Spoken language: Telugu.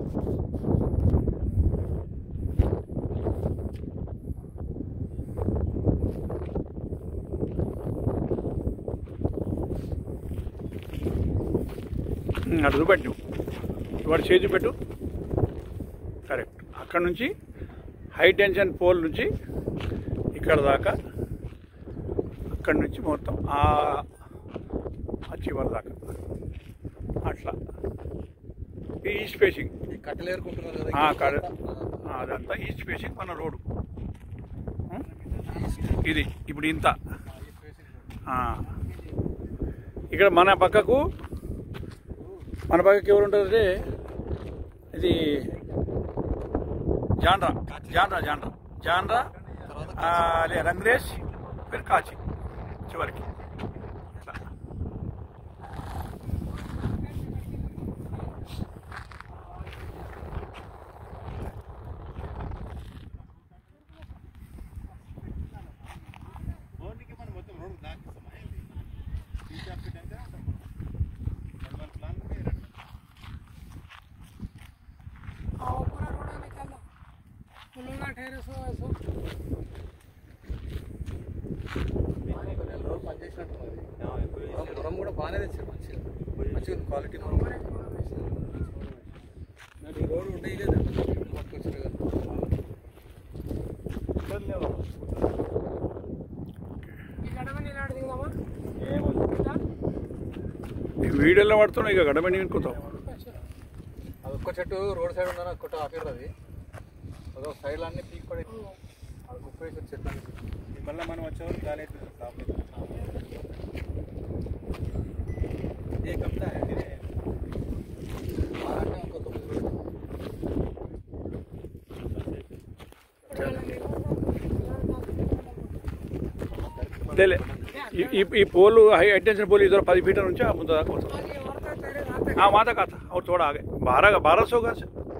ఉమ్, అటు చూపెట్టు వాడు చేతి పెట్టు కరెక్ట్ అక్కడ నుంచి హై టెన్షన్ పోల్ నుంచి ఇక్కడ దాకా అక్కడ నుంచి మొత్తం ఆ ఆ చివరి దాకా అట్లా ఈ ఈస్ట్ ఫేసింగ్ ఈ కట్టెలు ఏరుకుంటున్నారు కదా ఆ, ఇక్కడ కడ- అంతా. ఆ, అదంతా ఈస్ట్ ఫేసింగ్ మన రోడ్డు ఉం? ఇది ఇప్పుడు ఇంత ఆ. ఇక్కడ మన పక్కకు మన పక్కకి ఎవరు ఉంటారంటే ఇది జాన్రా జాన్రా జాన్రా జాన్రా ఆ, అదే రంగ్రేష్ మీరు కాచి చివరికి ఇట్లా. आओ पूरा रोड निकालो पुलोना ठहरे सो ऐसो బాగానే కొన్ని నెల రోజులు పనిచేసినట్టున్నది. గుర్రం- గుర్రం కూడా బాగానే తెచ్చారు మంచిగా మంచిగా ఉంది క్వాలిటీ గుర్రం. మరి ఈ రోడ్డు ఉంటే ఇదే పట్టుకొచ్చారు కదా ఈ గడవ నిలాడు దిగుదామా ఈ వీడియోలో పడుతున్నాయి ఇక గడమని అనుకుంటాం అది ఒక్క చెట్టు రోడ్ సైడ్ ఉందని ఒక్కటి ఆపిర్రు అది అదొక సైడ్ అన్ని పీక్ పడి అది కుప్పేసి చెట్లు అన్ని మళ్ళీ మనం వచ్చేవారు గాలి అవుతుంది స్టాప్ ఏ కప్తా అంటే ఇంకో తొమ్మిది రోజులు. తెలియ ఈ- ఈ ఈ పోలు హై టెన్షన్ పోल इधर पद फीटर నుంచి ఆ ముందు దాకా వస్తుంది ये और का तेरे रात हाँ वहाँ तक आता और थोड़ा आगे बारह बारह सौ का